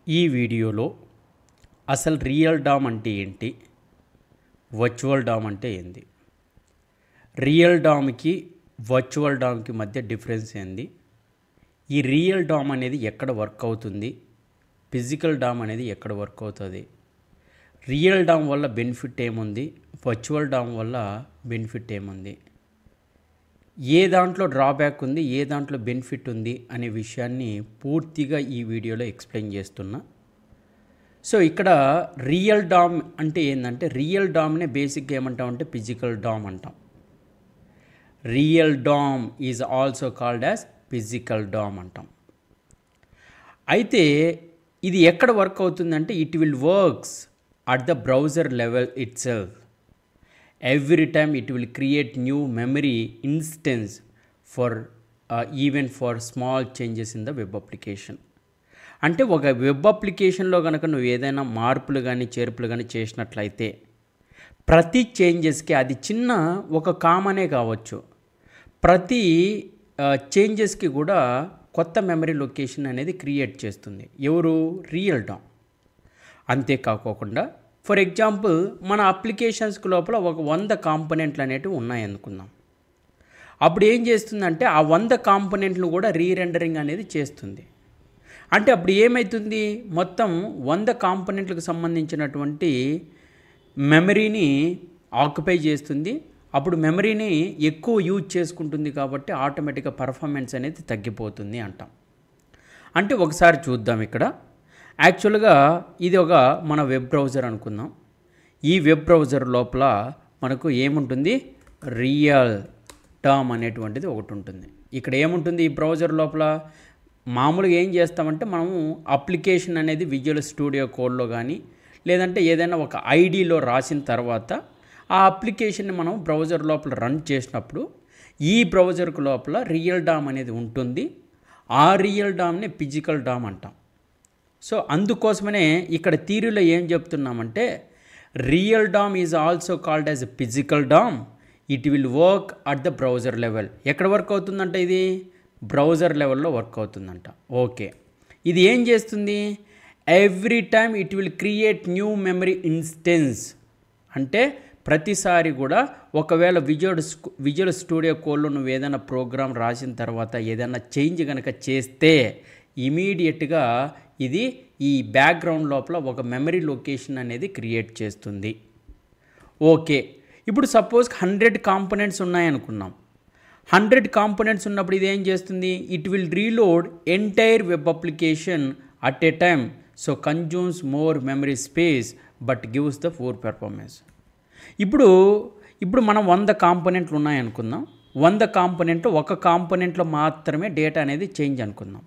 ఈ వీడియోలో అసలు రియల్ డామ్ అంటే ఏంటి వర్చువల్ డామ్ అంటే ఏంది రియల్ డామ్కి వర్చువల్ డామ్కి మధ్య డిఫరెన్స్ ఏంది ఈ రియల్ డామ్ అనేది ఎక్కడ వర్క్ అవుతుంది ఫిజికల్ డామ్ అనేది ఎక్కడ వర్క్ అవుతుంది రియల్ డామ్ వల్ల బెనిఫిట్ ఏముంది వర్చువల్ డామ్ వల్ల బెనిఫిట్ ఏముంది ఏ దాంట్లో డ్రాబ్యాక్ ఉంది ఏ దాంట్లో బెనిఫిట్ ఉంది అనే విషయాన్ని పూర్తిగా ఈ వీడియోలో ఎక్స్ప్లెయిన్ చేస్తున్నా సో ఇక్కడ రియల్ డామ్ అంటే ఏంటంటే రియల్ డామ్నే బేసిక్గా ఏమంటామంటే ఫిజికల్ డామ్ అంటాం real DOM is also called as physical DOM అంటాం అయితే ఇది ఎక్కడ వర్క్ అవుతుందంటే it will works at the browser level itself every time it will create new memory instance for even for small changes in the web application అంటే ఒక web అప్లికేషన్లో కనుక నువ్వు ఏదైనా మార్పులు కానీ చేర్పులు కానీ చేసినట్లయితే ప్రతి చేంజెస్కి అది చిన్న ఒక కామనే కావచ్చు ప్రతి చేంజెస్కి కూడా కొత్త మెమరీ లొకేషన్ అనేది క్రియేట్ చేస్తుంది ఎవరు రియల్ డామ్ అంతేకాకోకుండా ఫర్ ఎగ్జాంపుల్ మన అప్లికేషన్స్కి లోపల ఒక వంద కాంపనెంట్లు అనేటివి ఉన్నాయి అనుకుందాం అప్పుడు ఏం చేస్తుందంటే ఆ వంద కాంపనెంట్లు కూడా రీరెండరింగ్ అనేది చేస్తుంది అంటే అప్పుడు ఏమవుతుంది మొత్తం వంద కాంపనెంట్లకు సంబంధించినటువంటి మెమరీని ఆక్యుపై చేస్తుంది అప్పుడు మెమరీని ఎక్కువ యూజ్ చేసుకుంటుంది కాబట్టి ఆటోమేటిక్గా పర్ఫార్మెన్స్ అనేది తగ్గిపోతుంది అంటాం అంటే ఒకసారి చూద్దాం ఇక్కడ యాక్చువల్గా ఇది ఒక మన వెబ్ బ్రౌజర్ అనుకుందాం ఈ వెబ్ బ్రౌజర్ లోపల మనకు ఏముంటుంది రియల్ డామ్ అనేటువంటిది ఒకటి ఉంటుంది ఇక్కడ ఏముంటుంది ఈ బ్రౌజర్ లోపల మామూలుగా ఏం చేస్తామంటే మనము అప్లికేషన్ అనేది విజువల్ స్టూడియో కోడ్లో కానీ లేదంటే ఏదైనా ఒక ఐడిలో రాసిన తర్వాత ఆ అప్లికేషన్ని మనం బ్రౌజర్ లోపల రన్ చేసినప్పుడు ఈ బ్రౌజర్కు లోపల రియల్ డామ్ అనేది ఉంటుంది ఆ రియల్ డామ్ని ఫిజికల్ డామ్ అంటాం సో అందుకోసమనే ఇక్కడ థీరీలో ఏం చెప్తున్నామంటే real DOM is also called as physical DOM it will work at the browser level ఎక్కడ వర్క్ అవుతుందంట ఇది బ్రౌజర్ లెవెల్లో వర్క్ అవుతుందంట ఓకే ఇది ఏం చేస్తుంది every time it will create new memory instance అంటే ప్రతిసారి కూడా ఒకవేళ విజువల్ విజువల్ స్టూడియో కోడ్లో నువ్వు ఏదైనా ప్రోగ్రామ్ రాసిన తర్వాత ఏదైనా చేంజ్ కనుక చేస్తే ఇమీడియట్గా ఇది ఈ బ్యాక్గ్రౌండ్ లోపల ఒక మెమరీ లొకేషన్ అనేది క్రియేట్ చేస్తుంది ఓకే ఇప్పుడు సపోజ్ హండ్రెడ్ కాంపోనెంట్స్ ఉన్నాయనుకున్నాం హండ్రెడ్ కాంపోనెంట్స్ ఉన్నప్పుడు ఇది ఏం చేస్తుంది it will reload entire web application at a time so consumes more memory space but gives the for performance ఇప్పుడు ఇప్పుడు మనం వంద కాంపోనెంట్లు ఉన్నాయనుకుందాం వంద కాంపోనెంట్లో ఒక కాంపోనెంట్లో మాత్రమే డేటా అనేది చేంజ్ అనుకుందాం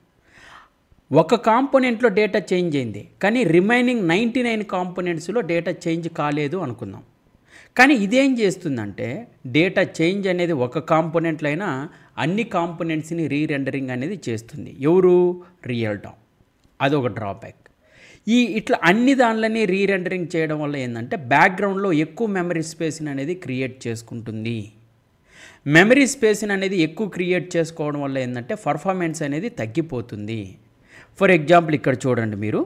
ఒక కాంపోనెంట్లో డేటా చేంజ్ అయింది కానీ రిమైనింగ్ నైంటీ నైన్ కాంపోనెంట్స్లో డేటా చేంజ్ కాలేదు అనుకుందాం కానీ ఇదేం చేస్తుందంటే డేటా చేంజ్ అనేది ఒక కాంపోనెంట్లో అయినా అన్ని కాంపోనెంట్స్ని రీరెండరింగ్ అనేది చేస్తుంది ఎవరు రియల్ డామ్ అదొక డ్రాబ్యాక్ ఈ ఇట్లా అన్ని దానిలని రీరెండరింగ్ చేయడం వల్ల ఏంటంటే బ్యాక్గ్రౌండ్లో ఎక్కువ మెమరీ స్పేస్ని అనేది క్రియేట్ చేసుకుంటుంది మెమరీ స్పేస్ని అనేది ఎక్కువ క్రియేట్ చేసుకోవడం వల్ల ఏంటంటే పర్ఫార్మెన్స్ అనేది తగ్గిపోతుంది ఫర్ ఎగ్జాంపుల్ ఇక్కడ చూడండి మీరు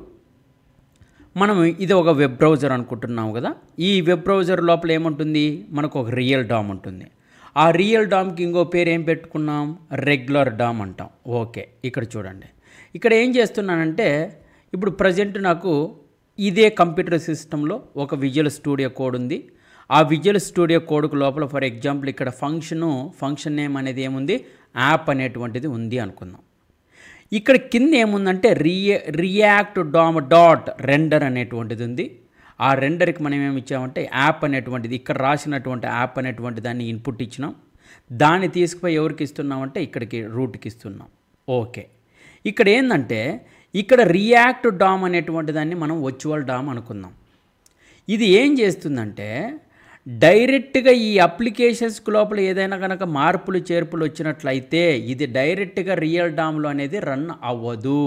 మనం ఇది ఒక వెబ్ బ్రౌజర్ అనుకుంటున్నాం కదా ఈ వెబ్ బ్రౌజర్ లోపల ఏముంటుంది మనకు ఒక రియల్ డామ్ ఉంటుంది ఆ రియల్ డామ్కి ఇంకో పేరు ఏం పెట్టుకున్నాం రెగ్యులర్ డామ్ అంటాం ఓకే ఇక్కడ చూడండి ఇక్కడ ఏం చేస్తున్నానంటే ఇప్పుడు ప్రజెంట్ నాకు ఇదే కంప్యూటర్ సిస్టంలో ఒక విజువల్ స్టూడియో కోడ్ ఉంది ఆ విజువల్ స్టూడియో కోడ్కు లోపల ఫర్ ఎగ్జాంపుల్ ఇక్కడ ఫంక్షను ఫంక్షన్ నేమ్ అనేది ఏముంది యాప్ అనేటువంటిది ఉంది అనుకుందాం ఇక్కడ కింద ఏముందంటే రియ రియాక్ట్ డామ్ డాట్ రెండర్ అనేటువంటిది ఉంది ఆ రెండర్కి మనం ఏమి ఇచ్చామంటే యాప్ అనేటువంటిది ఇక్కడ రాసినటువంటి యాప్ అనేటువంటి దాన్ని ఇన్పుట్ ఇచ్చినాం దాన్ని తీసుకుపోయి ఎవరికి ఇస్తున్నామంటే ఇక్కడికి రూట్కి ఇస్తున్నాం ఓకే ఇక్కడ ఏంటంటే ఇక్కడ రియాక్ట్ డామ్ అనేటువంటి దాన్ని మనం వర్చువల్ డామ్ అనుకుందాం ఇది ఏం చేస్తుందంటే డైరెక్ట్గా ఈ అప్లికేషన్స్కి లోపల ఏదైనా కనుక మార్పులు చేర్పులు వచ్చినట్లయితే ఇది డైరెక్ట్గా రియల్ డామ్లో అనేది రన్ అవ్వదు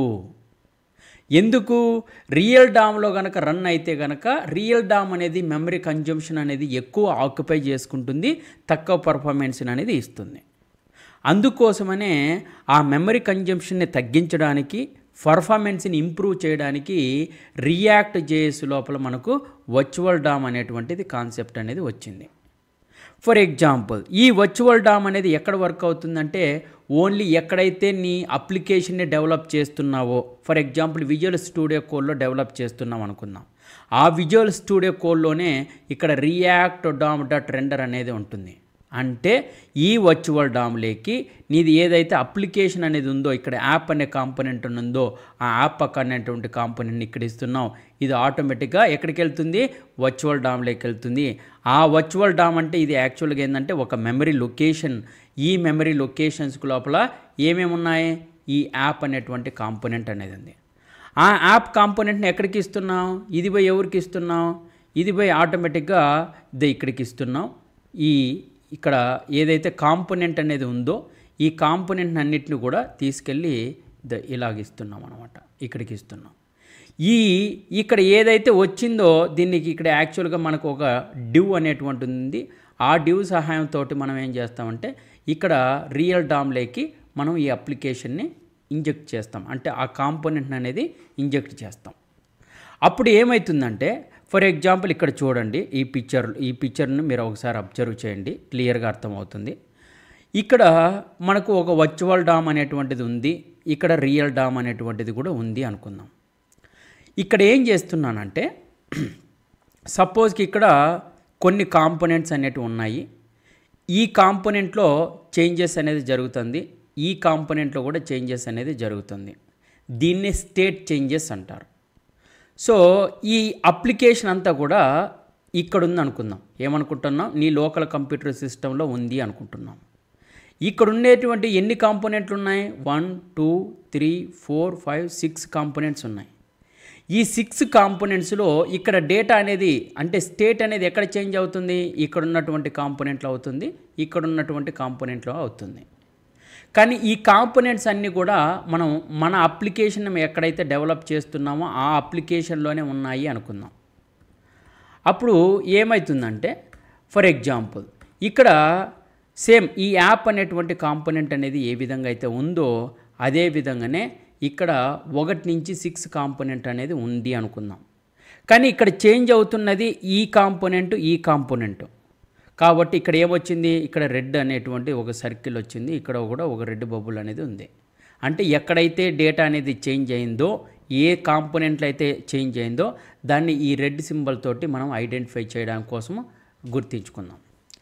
ఎందుకు రియల్ డామ్లో కనుక రన్ అయితే కనుక రియల్ డామ్ అనేది మెమరీ కన్జంప్షన్ అనేది ఎక్కువ ఆక్యుపై చేసుకుంటుంది తక్కువ పర్ఫార్మెన్స్ అనేది ఇస్తుంది అందుకోసమనే ఆ మెమరీ కన్జంప్షన్ని తగ్గించడానికి పర్ఫార్మెన్స్ని ఇంప్రూవ్ చేయడానికి రియాక్ట్ జేఎస్ లోపల మనకు వర్చువల్ డామ్ అనేటువంటిది కాన్సెప్ట్ అనేది వచ్చింది ఫర్ ఎగ్జాంపుల్ ఈ వర్చువల్ డామ్ అనేది ఎక్కడ వర్క్ అవుతుందంటే ఓన్లీ ఎక్కడైతే నీ అప్లికేషన్ని డెవలప్ చేస్తున్నావో ఫర్ ఎగ్జాంపుల్ విజువల్ స్టూడియో కోడ్లో డెవలప్ చేస్తున్నాం అనుకుందాం ఆ విజువల్ స్టూడియో కోడ్లోనే ఇక్కడ రియాక్ట్ డామ్ డాట్ రెండర్ అనేది ఉంటుంది అంటే ఈ వర్చువల్ డామ్లేకి నీది ఏదైతే అప్లికేషన్ అనేది ఉందో ఇక్కడ యాప్ అనే కాంపోనెంట్ ఉందో ఆ యాప్ అనేటువంటి కాంపోనెంట్ని ఇక్కడ ఇస్తున్నాం ఇది ఆటోమేటిక్గా ఎక్కడికి వెళ్తుంది వర్చువల్ డామ్లోకి వెళ్తుంది ఆ వర్చువల్ డామ్ అంటే ఇది యాక్చువల్గా ఏంటంటే ఒక మెమరీ లొకేషన్ ఈ మెమరీ లొకేషన్స్కి లోపల ఏమేమి ఉన్నాయి ఈ యాప్ అనేటువంటి కాంపోనెంట్ అనేది ఉంది ఆ యాప్ కాంపోనెంట్ని ఎక్కడికి ఇస్తున్నాం ఇది పోయి ఎవరికి ఇస్తున్నాం ఇది పోయి ఆటోమేటిక్గా ఇది ఇక్కడికి ఇస్తున్నాం ఈ ఇక్కడ ఏదైతే కాంపోనెంట్ అనేది ఉందో ఈ కాంపోనెంట్ అన్నిటిని కూడా తీసుకెళ్ళి ద ఇలాగ ఇస్తున్నాం అనమాట ఇక్కడికి ఇస్తున్నాం ఈ ఇక్కడ ఏదైతే వచ్చిందో దీనికి ఇక్కడ యాక్చువల్గా మనకు ఒక డ్యూ అనేటువంటి ఉంది ఆ డ్యూ సహాయంతో మనం ఏం చేస్తామంటే ఇక్కడ రియల్ డామ్లేకి మనం ఈ అప్లికేషన్ని ఇంజెక్ట్ చేస్తాం అంటే ఆ కాంపోనెంట్ అనేది ఇంజెక్ట్ చేస్తాం అప్పుడు ఏమవుతుందంటే ఫర్ ఎగ్జాంపుల్ ఇక్కడ చూడండి ఈ పిక్చర్ ఈ పిక్చర్ని మీరు ఒకసారి అబ్జర్వ్ చేయండి క్లియర్గా అర్థమవుతుంది ఇక్కడ మనకు ఒక వర్చువల్ డామ్ అనేటువంటిది ఉంది ఇక్కడ రియల్ డామ్ అనేటువంటిది కూడా ఉంది అనుకుందాం ఇక్కడ ఏం చేస్తున్నానంటే సపోజ్కి ఇక్కడ కొన్ని కాంపోనెంట్స్ అనేటివి ఉన్నాయి ఈ కాంపోనెంట్లో చేంజెస్ అనేది జరుగుతుంది ఈ కాంపోనెంట్లో కూడా చేంజెస్ అనేది జరుగుతుంది దీన్ని స్టేట్ చేంజెస్ అంటారు సో ఈ అప్లికేషన్ అంతా కూడా ఇక్కడ ఉంది అనుకుందాం ఏమనుకుంటున్నాం నీ లోకల్ కంప్యూటర్ సిస్టంలో ఉంది అనుకుంటున్నాం ఇక్కడ ఉండేటువంటి ఎన్ని కాంపోనెంట్లు ఉన్నాయి one two three four five six components ఉన్నాయి ఈ సిక్స్ కాంపోనెంట్స్లో ఇక్కడ డేటా అనేది అంటే స్టేట్ అనేది ఎక్కడ చేంజ్ అవుతుంది ఇక్కడ ఉన్నటువంటి కాంపోనెంట్లో అవుతుంది ఇక్కడ ఉన్నటువంటి కాంపోనెంట్లో అవుతుంది కానీ ఈ కాంపోనెంట్స్ అన్నీ కూడా మనం మన అప్లికేషన్ ఎక్కడైతే డెవలప్ చేస్తున్నామో ఆ అప్లికేషన్లోనే ఉన్నాయి అనుకుందాం అప్పుడు ఏమవుతుందంటే ఫర్ ఎగ్జాంపుల్ ఇక్కడ సేమ్ ఈ యాప్ అనేటువంటి కాంపోనెంట్ అనేది ఏ విధంగా అయితే ఉందో అదే విధంగానే ఇక్కడ ఒకటి నుంచి సిక్స్ కాంపోనెంట్ అనేది ఉంది అనుకుందాం కానీ ఇక్కడ చేంజ్ అవుతున్నది ఈ కాంపోనెంట్ ఈ కాంపోనెంట్ కాబట్టి ఇక్కడ ఏమొచ్చింది ఇక్కడ రెడ్ అనేటువంటి ఒక సర్కిల్ వచ్చింది ఇక్కడ కూడా ఒక రెడ్ బబుల్ అనేది ఉంది అంటే ఎక్కడైతే డేటా అనేది చేంజ్ అయిందో ఏ కాంపోనెంట్లు అయితే చేంజ్ అయిందో దాన్ని ఈ రెడ్ సింబల్ తోటి మనం ఐడెంటిఫై చేయడానికి కోసం గుర్తించుకుందాం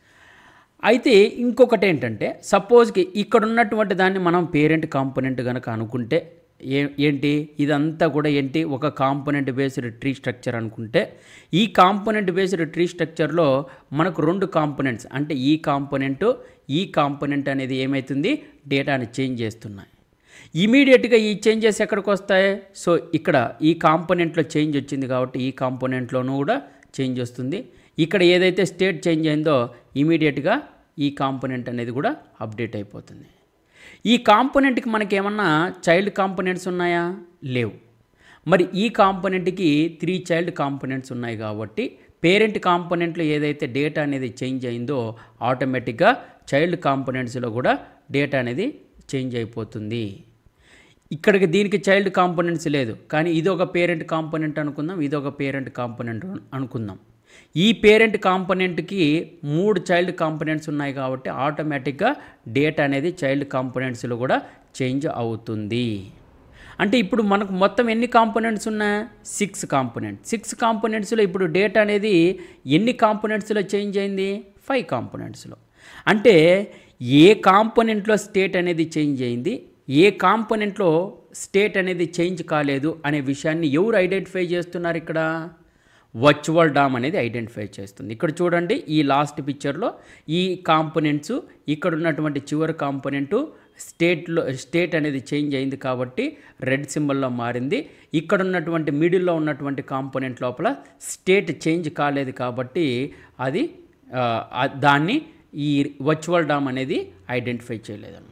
అయితే ఇంకొకటి ఏంటంటే సపోజ్కి ఇక్కడ ఉన్నటువంటి దాన్ని మనం పేరెంట్ కాంపోనెంట్ కనుక అనుకుంటే ఏ ఏంటి ఇదంతా కూడా ఏంటి ఒక కాంపోనెంట్ బేస్డ్ ట్రీ స్ట్రక్చర్ అనుకుంటే ఈ కాంపోనెంట్ బేస్డ్ ట్రీ స్ట్రక్చర్లో మనకు రెండు కాంపోనెంట్స్ అంటే ఈ కాంపోనెంట్ ఈ కాంపోనెంట్ అనేది ఏమవుతుంది డేటాని చేంజ్ చేస్తున్నాయి ఇమీడియట్గా ఈ చేంజెస్ ఎక్కడికి వస్తాయి సో ఇక్కడ ఈ కాంపోనెంట్లో చేంజ్ వచ్చింది కాబట్టి ఈ కాంపోనెంట్లోనూ కూడా చేంజ్ వస్తుంది ఇక్కడ ఏదైతే స్టేట్ చేంజ్ అయిందో ఇమీడియట్గా ఈ కాంపోనెంట్ అనేది కూడా అప్డేట్ అయిపోతుంది ఈ కాంపోనెంట్కి మనకి ఏమన్నా చైల్డ్ కాంపోనెంట్స్ ఉన్నాయా లేవు మరి ఈ కాంపోనెంట్కి త్రీ చైల్డ్ కాంపోనెంట్స్ ఉన్నాయి కాబట్టి పేరెంట్ కాంపోనెంట్లో ఏదైతే డేటా అనేది చేంజ్ అయిందో ఆటోమేటిక్గా చైల్డ్ కాంపోనెంట్స్లో కూడా డేటా అనేది చేంజ్ అయిపోతుంది ఇక్కడికి దీనికి చైల్డ్ కాంపోనెంట్స్ లేదు కానీ ఇది ఒక పేరెంట్ కాంపోనెంట్ అనుకుందాం ఇది ఒక పేరెంట్ కాంపోనెంట్ అనుకుందాం ఈ పేరెంట్ కాంపోనెంట్కి మూడు చైల్డ్ కాంపోనెంట్స్ ఉన్నాయి కాబట్టి ఆటోమేటిక్గా డేటా అనేది చైల్డ్ కాంపోనెంట్స్లో కూడా చేంజ్ అవుతుంది అంటే ఇప్పుడు మనకు మొత్తం ఎన్ని కాంపోనెంట్స్ ఉన్నాయి సిక్స్ కాంపోనెంట్స్ సిక్స్ కాంపోనెంట్స్లో ఇప్పుడు డేటా అనేది ఎన్ని కాంపోనెంట్స్లో చేంజ్ అయింది ఫైవ్ కాంపోనెంట్స్లో అంటే ఏ కాంపోనెంట్లో స్టేట్ అనేది చేంజ్ అయింది ఏ కాంపోనెంట్లో స్టేట్ అనేది చేంజ్ కాలేదు అనే విషయాన్ని ఎవరు ఐడెంటిఫై చేస్తున్నారు ఇక్కడ వర్చువల్ డామ్ అనేది ఐడెంటిఫై చేస్తుంది ఇక్కడ చూడండి ఈ లాస్ట్ పిక్చర్లో ఈ కాంపోనెంట్స్ ఇక్కడ ఉన్నటువంటి చివరి కాంపోనెంటు స్టేట్లో స్టేట్ అనేది చేంజ్ అయింది కాబట్టి రెడ్ సింబల్లో మారింది ఇక్కడ ఉన్నటువంటి మిడిల్లో ఉన్నటువంటి కాంపోనెంట్ లోపల స్టేట్ చేంజ్ కాలేదు కాబట్టి అది ఆ, ఆ, దాన్ని ఈ వర్చువల్ డామ్ అనేది ఐడెంటిఫై చేయలేదన్నమాట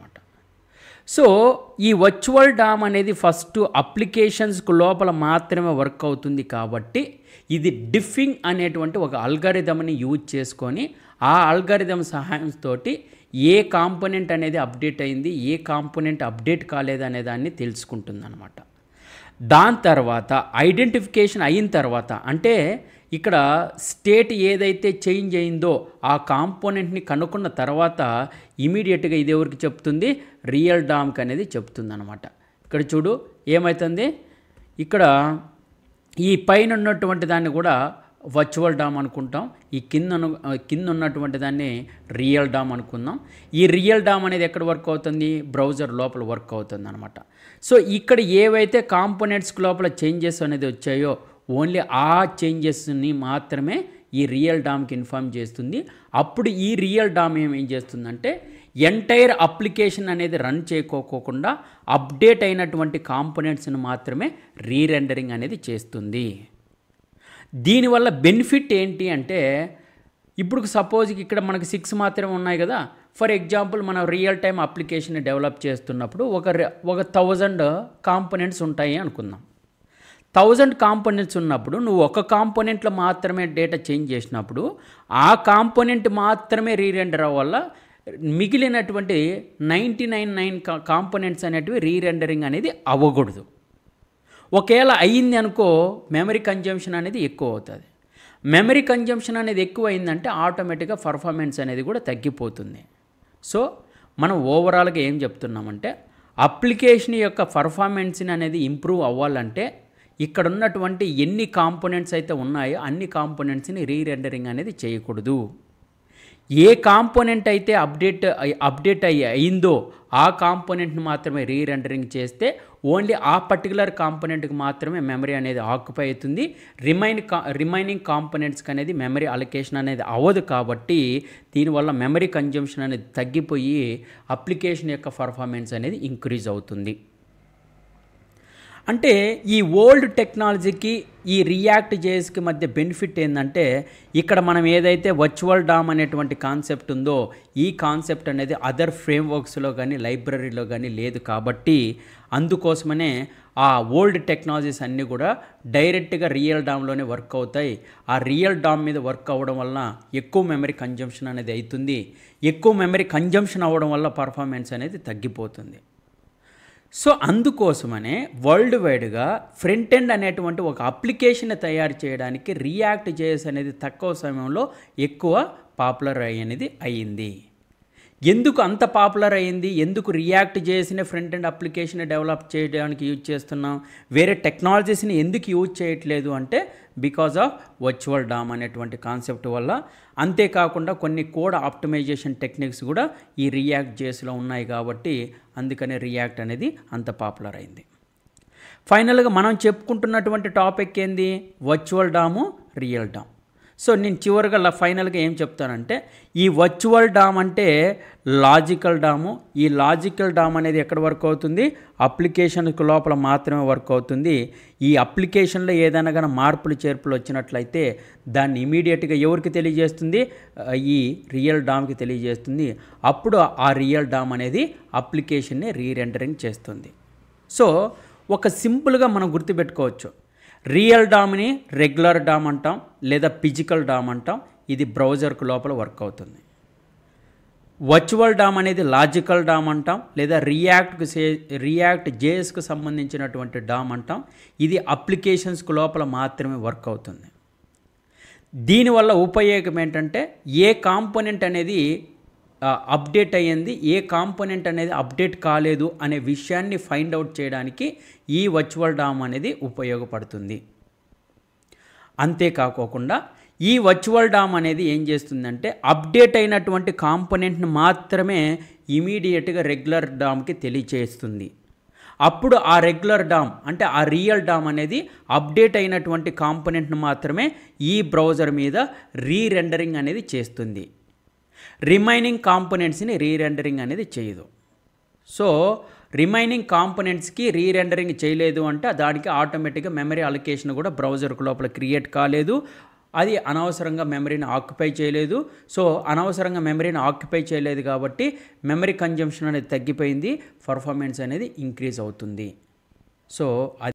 సో ఈ వర్చువల్ డామ్ అనేది ఫస్ట్ అప్లికేషన్స్కు లోపల మాత్రమే వర్క్ అవుతుంది కాబట్టి ఇది డిఫింగ్ అనేటువంటి ఒక అల్గారిథంని యూజ్ చేసుకొని ఆ అల్గారిథం సహాయంతో ఏ కాంపోనెంట్ అనేది అప్డేట్ అయింది ఏ కాంపోనెంట్ అప్డేట్ కాలేదు అనే దాన్ని తెలుసుకుంటుంది అనమాట దాని తర్వాత ఐడెంటిఫికేషన్ అయిన తర్వాత అంటే ఇక్కడ స్టేట్ ఏదైతే చేంజ్ అయిందో ఆ కాంపోనెంట్ని కనుక్కున్న తర్వాత ఇమీడియట్గా ఇది ఎవరికి చెప్తుంది రియల్ డామ్కి అనేది చెప్తుంది అనమాట ఇక్కడ చూడు ఏమవుతుంది ఇక్కడ ఈ పైన ఉన్నటువంటి దాన్ని కూడా వర్చువల్ డామ్ అనుకుంటాం ఈ కింద ఉన్న- కింద ఉన్నటువంటి దాన్ని రియల్ డామ్ అనుకుందాం ఈ రియల్ డామ్ అనేది ఎక్కడ వర్క్ అవుతుంది బ్రౌజర్ లోపల వర్క్ అవుతుంది అనమాట సో ఇక్కడ ఏవైతే కాంపోనెంట్స్ లోపల చేంజెస్ అనేది వచ్చాయో ఓన్లీ ఆ చేంజెస్ని మాత్రమే ఈ రియల్ డామ్కి ఇన్ఫామ్ చేస్తుంది అప్పుడు ఈ రియల్ డామ్ ఏం ఏం చేస్తుందంటే ఎంటైర్ అప్లికేషన్ అనేది రన్ చేయకోకుండా అప్డేట్ అయినటువంటి కాంపోనెంట్స్ని మాత్రమే రీరెండరింగ్ అనేది చేస్తుంది దీనివల్ల బెనిఫిట్ ఏంటి అంటే ఇప్పుడు సపోజ్ ఇక్కడ మనకి సిక్స్ మాత్రమే ఉన్నాయి కదా ఫర్ ఎగ్జాంపుల్ మనం రియల్ టైం అప్లికేషన్ డెవలప్ చేస్తున్నప్పుడు ఒక రె- ఒక థౌజండ్ కాంపోనెంట్స్ ఉంటాయి అనుకుందాం థౌజండ్ కాంపోనెంట్స్ ఉన్నప్పుడు నువ్వు ఒక కాంపోనెంట్లో మాత్రమే డేటా చేంజ్ చేసినప్పుడు ఆ కాంపోనెంట్ మాత్రమే రీరెండర్ వల్ల మిగిలినటువంటి నైంటీ నైన్ నైన్ కాంపోనెంట్స్ అనేటివి రీరెండరింగ్ అనేది అవ్వకూడదు ఒకవేళ అయ్యింది అనుకో మెమరీ కన్జంప్షన్ అనేది ఎక్కువ అవుతుంది మెమరీ కన్జంప్షన్ అనేది ఎక్కువ అయిందంటే ఆటోమేటిక్గా పర్ఫార్మెన్స్ అనేది కూడా తగ్గిపోతుంది సో మనం ఓవరాల్గా ఏం చెప్తున్నామంటే అప్లికేషన్ యొక్క పర్ఫార్మెన్స్ని అనేది ఇంప్రూవ్ అవ్వాలంటే ఇక్కడ ఉన్నటువంటి ఎన్ని కాంపోనెంట్స్ అయితే ఉన్నాయో అన్ని కాంపోనెంట్స్ని రీరెండరింగ్ అనేది చేయకూడదు ఏ కాంపోనెంట్ అయితే అప్డేట్ అయ్- అప్డేట్ అయ్యి అయిందో ఆ కాంపోనెంట్ని మాత్రమే రీరెండరింగ్ చేస్తే ఓన్లీ ఆ పర్టికులర్ కాంపోనెంట్కి మాత్రమే మెమరీ అనేది ఆక్యుపై అవుతుంది రిమైన్ కా రిమైనింగ్ కాంపోనెంట్స్కి అనేది మెమరీ అలొకేషన్ అనేది అవ్వదు కాబట్టి దీనివల్ల మెమరీ కన్జంప్షన్ అనేది తగ్గిపోయి అప్లికేషన్ యొక్క పర్ఫార్మెన్స్ అనేది ఇంక్రీజ్ అవుతుంది అంటే ఈ ఓల్డ్ టెక్నాలజీకి ఈ రియాక్ట్ జేఎస్కి మధ్య బెనిఫిట్ ఏంటంటే ఇక్కడ మనం ఏదైతే వర్చువల్ డామ్ అనేటువంటి కాన్సెప్ట్ ఉందో ఈ కాన్సెప్ట్ అనేది అదర్ ఫ్రేమ్వర్క్స్లో కానీ లైబ్రరీలో కానీ లేదు కాబట్టి అందుకోసమనే ఆ ఓల్డ్ టెక్నాలజీస్ అన్నీ కూడా డైరెక్ట్గా రియల్ డామ్లోనే వర్క్ అవుతాయి ఆ రియల్ డామ్ మీద వర్క్ అవ్వడం వల్ల ఎక్కువ మెమరీ కన్జంప్షన్ అనేది అవుతుంది ఎక్కువ మెమరీ కన్జంప్షన్ అవ్వడం వల్ల పర్ఫార్మెన్స్ అనేది తగ్గిపోతుంది సో అందుకోసమనే వరల్డ్ వైడ్గా ఫ్రంట్ ఎండ్ అనేటువంటి ఒక అప్లికేషన్ తయారు చేయడానికి రియాక్ట్ జేఎస్ అనేది తక్కువ సమయంలో ఎక్కువ పాపులర్ అనేది అయ్యింది ఎందుకు అంత పాపులర్ అయ్యింది ఎందుకు రియాక్ట్ చేసిన ఫ్రంట్ ఎండ్ అప్లికేషన్ డెవలప్ చేయడానికి యూజ్ చేస్తున్నాం వేరే టెక్నాలజీస్ని ఎందుకు యూజ్ చేయట్లేదు అంటే బికాజ్ ఆఫ్ వర్చువల్ డామ్ అనేటువంటి కాన్సెప్ట్ వల్ల అంతేకాకుండా కొన్ని కోడ్ ఆప్టిమైజేషన్ టెక్నిక్స్ కూడా ఈ రియాక్ట్ జేస్లో ఉన్నాయి కాబట్టి అందుకనే రియాక్ట్ అనేది అంత పాపులర్ అయింది ఫైనల్గా మనం చెప్పుకుంటున్నటువంటి టాపిక్ ఏంది virtual DOM real DOM so నేను చివరిగా ల- ఫైనల్గా ఏం చెప్తానంటే ఈ వర్చువల్ డామ్ అంటే లాజికల్ డాము ఈ లాజికల్ డామ్ అనేది ఎక్కడ వర్క్ అవుతుంది అప్లికేషన్కి లోపల మాత్రమే వర్క్ అవుతుంది ఈ అప్లికేషన్లో ఏదైనా కానీ మార్పులు చేర్పులు వచ్చినట్లయితే దాన్ని ఇమీడియట్గా ఎవరికి తెలియజేస్తుంది ఆ, ఈ రియల్ డామ్కి తెలియజేస్తుంది అప్పుడు ఆ రియల్ డామ్ అనేది అప్లికేషన్ని రీరెండరింగ్ చేస్తుంది సో ఒక సింపుల్గా మనం గుర్తుపెట్టుకోవచ్చు రియల్ డామ్ని రెగ్యులర్ డామ్ అంటాం లేదా ఫిజికల్ డామ్ అంటాం ఇది బ్రౌజర్కు లోపల వర్క్ అవుతుంది వర్చువల్ డామ్ అనేది లాజికల్ డామ్ అంటాం లేదా రియాక్ట్కి సే రియాక్ట్ జేఎస్కు సంబంధించినటువంటి డామ్ అంటాం ఇది అప్లికేషన్స్కు లోపల మాత్రమే వర్క్ అవుతుంది దీనివల్ల ఉపయోగం ఏంటంటే ఏ కాంపోనెంట్ అనేది ఆ, అప్డేట్ అయ్యింది ఏ కాంపోనెంట్ అనేది అప్డేట్ కాలేదు అనే విషయాన్ని ఫైండ్ అవుట్ చేయడానికి ఈ వర్చువల్ డామ్ అనేది ఉపయోగపడుతుంది అంతేకాకోకుండా ఈ వర్చువల్ డామ్ అనేది ఏం చేస్తుందంటే అప్డేట్ అయినటువంటి కాంపోనెంట్ని మాత్రమే ఇమీడియట్గా రెగ్యులర్ డామ్కి తెలియచేస్తుంది అప్పుడు ఆ రెగ్యులర్ డామ్ అంటే ఆ రియల్ డామ్ అనేది అప్డేట్ అయినటువంటి కాంపోనెంట్ని మాత్రమే ఈ బ్రౌజర్ మీద రీరెండరింగ్ అనేది చేస్తుంది రిమైనింగ్ కాంపోనెంట్స్ని రీరెండరింగ్ అనేది చేయదు సో రిమైనింగ్ కాంపోనెంట్స్కి రీరెండరింగ్ చేయలేదు అంటే దానికి ఆటోమేటిక్గా మెమరీ అలొకేషన్ కూడా బ్రౌజర్కు లోపల క్రియేట్ కాలేదు అది అనవసరంగా మెమరీని ఆక్యుపై చేయలేదు సో అనవసరంగా మెమరీని ఆక్యుపై చేయలేదు కాబట్టి మెమరీ కన్జంప్షన్ అనేది తగ్గిపోయింది పర్ఫార్మెన్స్ అనేది ఇంక్రీజ్ అవుతుంది సో అది